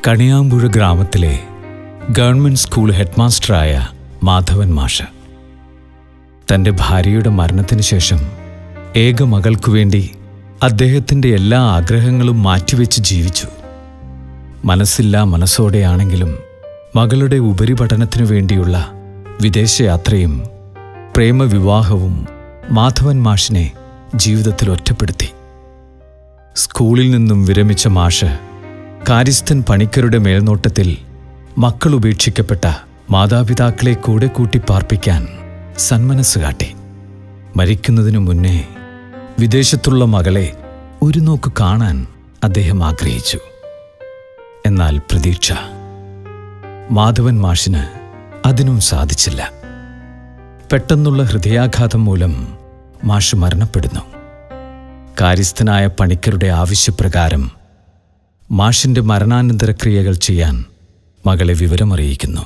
കണിയാമ്പുഴ ഗ്രാമത്തിലെ government school ഹെഡ്മാസ്റ്ററായ Madhavan മാഷ് തൻ്റെ ഭാര്യയുടെ മരണത്തിന് ശേഷം ഏക മകൾക്കു വേണ്ടി അദ്ദേഹത്തിൻ്റെ എല്ലാ ആഗ്രഹങ്ങളും മാറ്റിവെച്ച് ജീവിച്ചു മനസ്സില്ലാ മനസ്സോടെയാണെങ്കിലും മകളുടെ ഉപരിപഠനത്തിനു വേണ്ടിയുള്ള വിദേശയാത്രയും പ്രേമവിവാഹവും മാധവൻ മാഷിനെ ജീവിതത്തിൽ ഒറ്റപ്പെടുത്തി സ്കൂളിൽ നിന്നും വിരമിച്ച മാഷ് കാര്യസ്ഥൻ പണിക്കരുടെ മേൽനോട്ടത്തിൽ മക്കൾ ഉപേക്ഷിക്കപ്പെട്ട മാതാപിതാക്കളെ കൂടെ കൂട്ടി പാർപ്പിക്കാൻ സന്മനസ് കാട്ടി മരിക്കുന്നതിനു മുന്നേ വിദേശത്തുള്ള മകളെ ഒരു നോക്ക് കാണാൻ അദ്ദേഹം ആഗ്രഹിച്ചു എന്നാൽ പ്രതീക്ഷ മാധവൻ മാഷിന് അതിനും സാധിച്ചില്ല പെട്ടെന്നുള്ള ഹൃദയാഘാതം മൂലം മാഷ് മരണപ്പെടുന്നു കാര്യസ്ഥനായ പണിക്കരുടെ ആവശ്യപ്രകാരം മാഷിന്റെ മരണാനന്തര ക്രിയകൾ ചെയ്യാൻ മകളെ വിവരമറിയിക്കുന്നു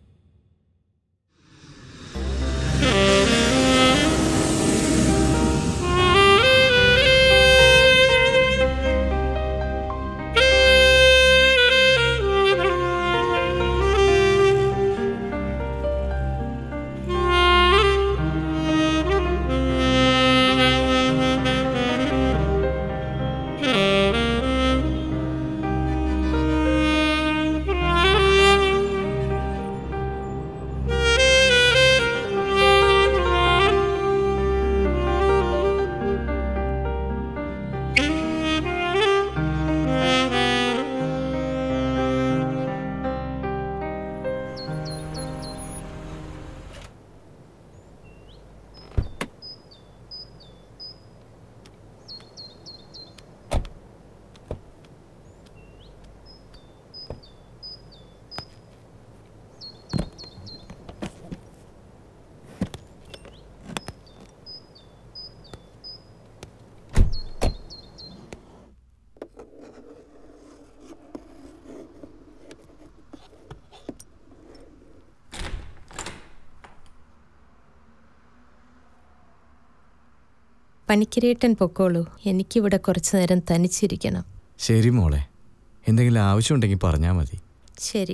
പണിക്കരേട്ടൻ പൊക്കോളൂ എനിക്കിവിടെ കുറച്ചു നേരം തനിച്ചിരിക്കണം ശരി മോളെ എന്തെങ്കിലും ആവശ്യമുണ്ടെങ്കിൽ പറഞ്ഞാൽ മതി ശരി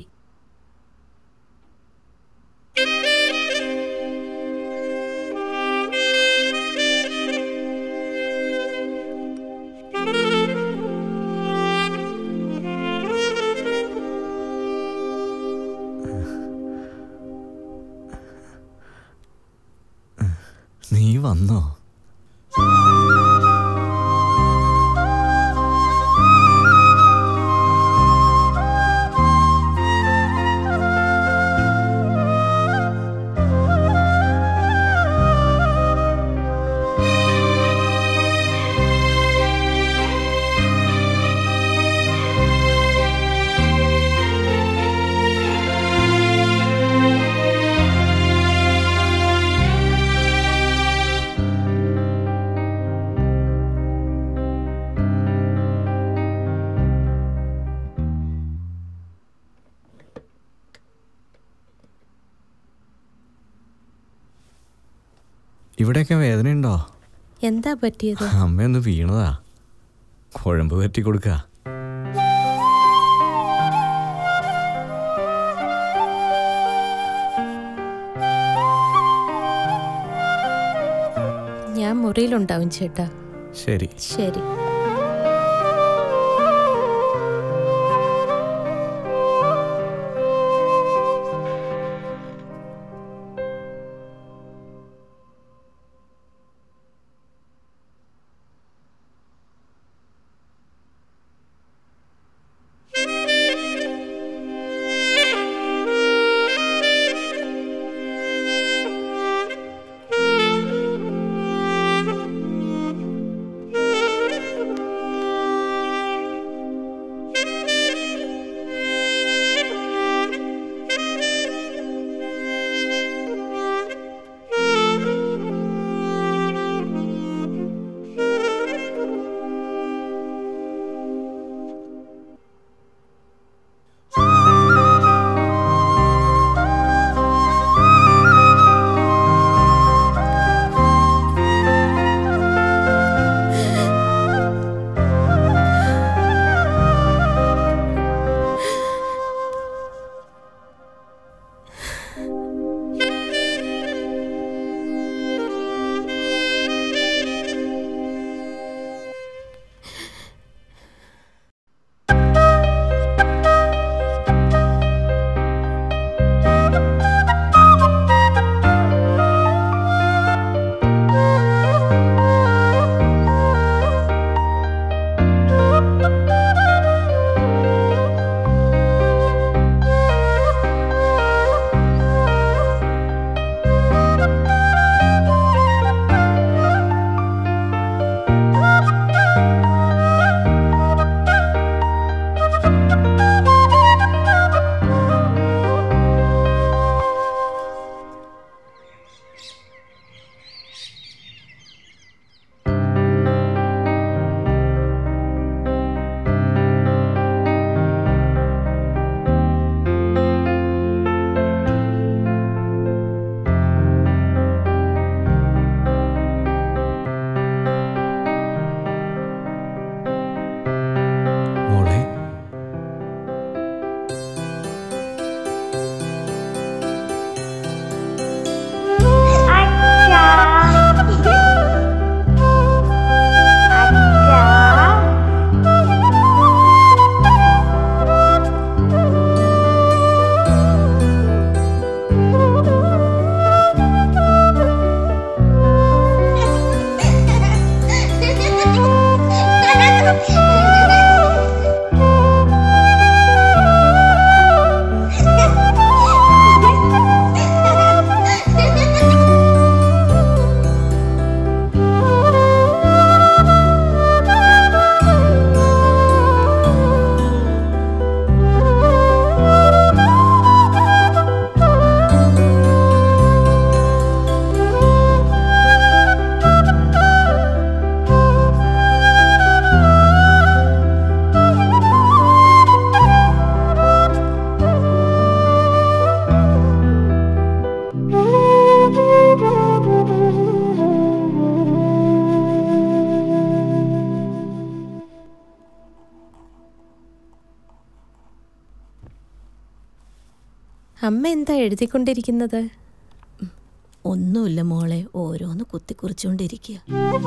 നീ വന്നോ ഇവിടെയൊക്കെ വേദനയുണ്ടോ എന്താ പറ്റിയത് അമ്മയൊന്ന് വീണതാ കുഴമ്പ് പറ്റി കൊടുക്ക ഞാൻ മുറിയിലുണ്ടാവും ചേട്ടാ ശരി ശരി അമ്മ എന്താ എഴുതിക്കൊണ്ടിരിക്കുന്നത് ഒന്നുമില്ല മോളെ ഓരോന്ന് കുത്തിക്കുറിച്ചുകൊണ്ടിരിക്കുക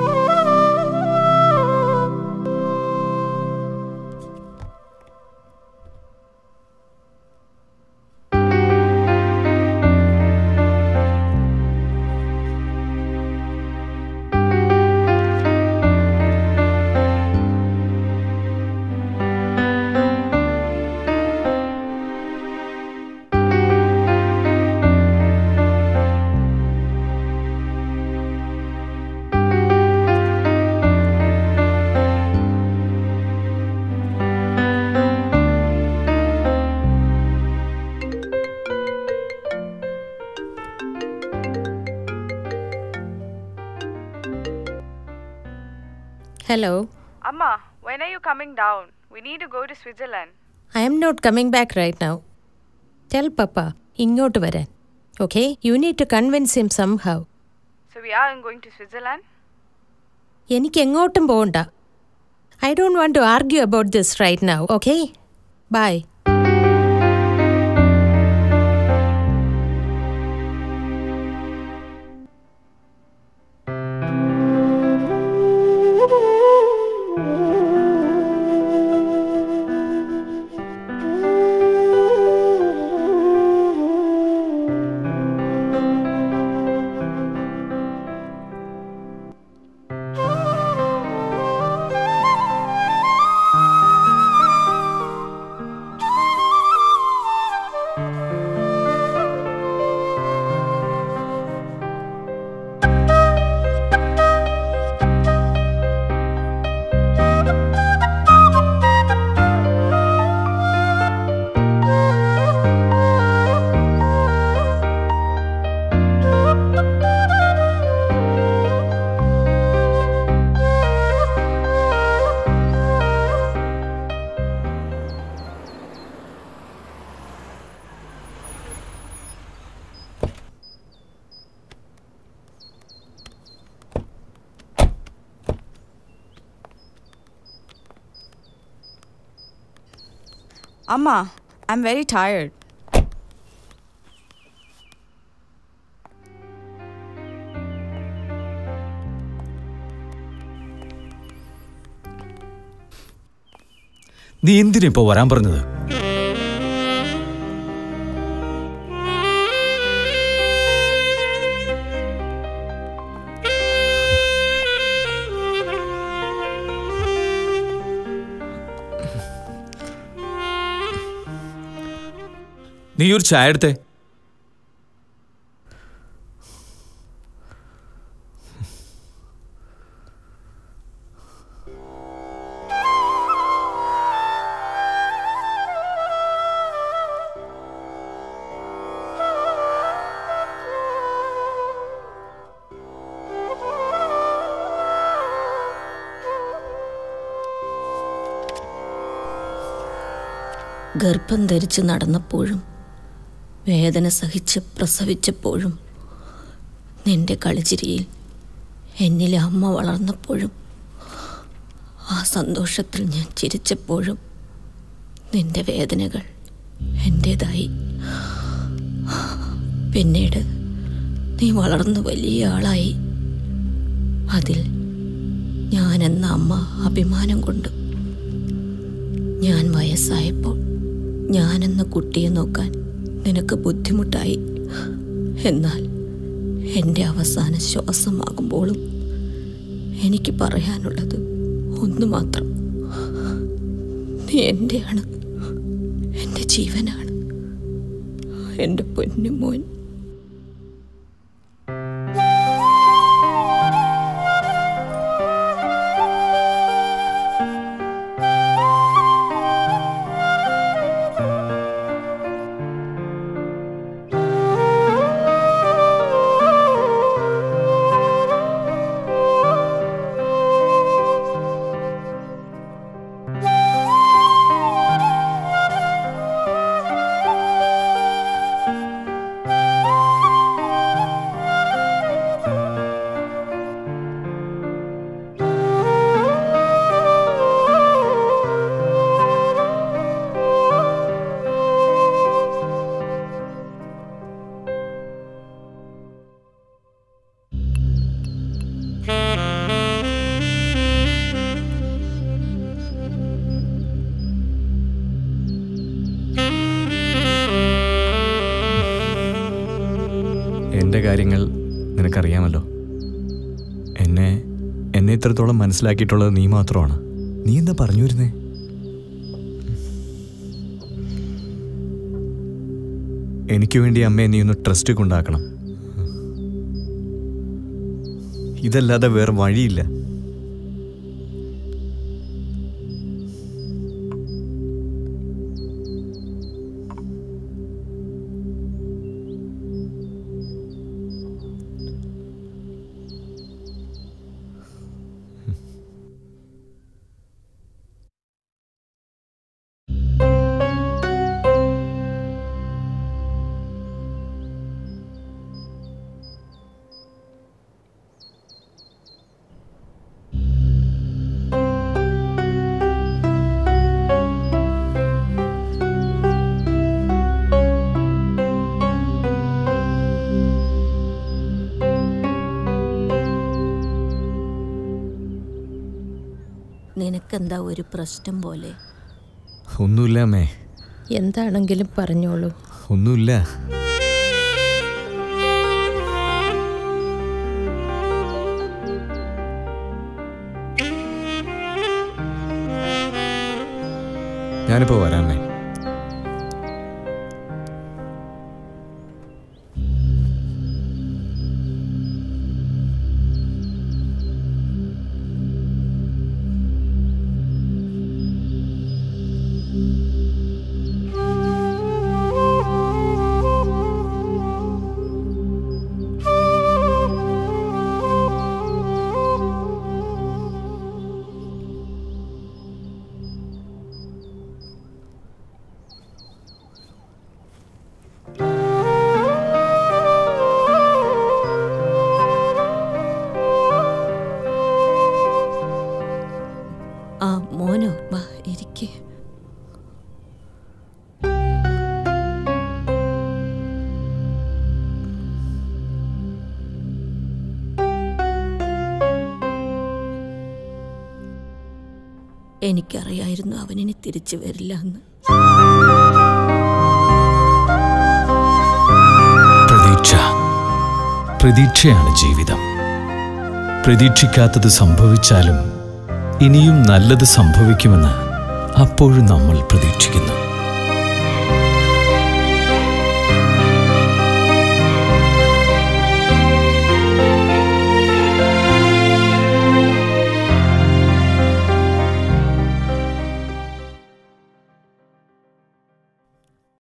hello Amma, when are you coming down? We need to go to Switzerland. I'm not coming back right now tell papa ഇങ്ങോട്ട് വരാൻ okay you need to convince him somehow So we are going to Switzerland? എനിക്ക് എങ്ങോട്ടും പോകണ്ട I don't want to argue about this right now okay bye Amma, I'm very tired. നീ എന്തിനാ ഇപ്പോൾ വരാൻ പറഞ്ഞത് നീ ഒരു ചായ എടുത്തേ ഗർഭം ധരിച്ച് നടന്നപ്പോഴും വേദന സഹിച്ച് പ്രസവിച്ചപ്പോഴും നിന്റെ കളിച്ചിരിയിൽ എന്നിലെ അമ്മ വളർന്നപ്പോഴും ആ സന്തോഷത്തിൽ ഞാൻ ചിരിച്ചപ്പോഴും നിന്റെ വേദനകൾ എൻ്റേതായി പിന്നീട് നീ വളർന്നു വലിയ ആളായി അതിൽ ഞാനെന്ന അമ്മ അഭിമാനം കൊണ്ടു ഞാൻ വയസ്സായപ്പോൾ ഞാനെന്ന കുട്ടിയെ നോക്കാൻ നിനക്ക് ബുദ്ധിമുട്ടായി എന്നാൽ എൻ്റെ അവസാന ശ്വാസമാകുമ്പോഴും എനിക്ക് പറയാനുള്ളത് ഒന്ന് മാത്രം നീ എൻ്റെയാണ് എൻ്റെ ജീവനാണ് എൻ്റെ പൊന്നുമോൻ എൻ്റെ കാര്യങ്ങൾ നിനക്കറിയാമല്ലോ എന്നെ എന്നെ ഇത്രത്തോളം മനസ്സിലാക്കിയിട്ടുള്ളത് നീ മാത്രമാണ് നീ എന്താ പറഞ്ഞു വരുന്നേ എനിക്ക് വേണ്ടി അമ്മയെ നീ ഒന്ന് ട്രസ്റ്റ് കൊണ്ടാക്കണം ഇതല്ലാതെ വേറെ വഴിയില്ല നിനക്കെന്താ ഒരു പ്രശ്നം പോലെ ഒന്നുമില്ല അമ്മേ എന്താണെങ്കിലും പറഞ്ഞോളൂ ഒന്നുമില്ല ഞാനിപ്പോ വരാമേ ആ മോനോ വാ ഇരിക്കേ എനിക്കറിയായിരുന്നു അവനിനി തിരിച്ചു വരില്ല എന്ന് പ്രതീക്ഷ പ്രതീക്ഷയാണ് ജീവിതം പ്രതീക്ഷിക്കാത്തത് സംഭവിച്ചാലും ഇനിയും നല്ലത് സംഭവിക്കുമെന്ന് അപ്പോഴും നമ്മൾ പ്രതീക്ഷിക്കുന്നു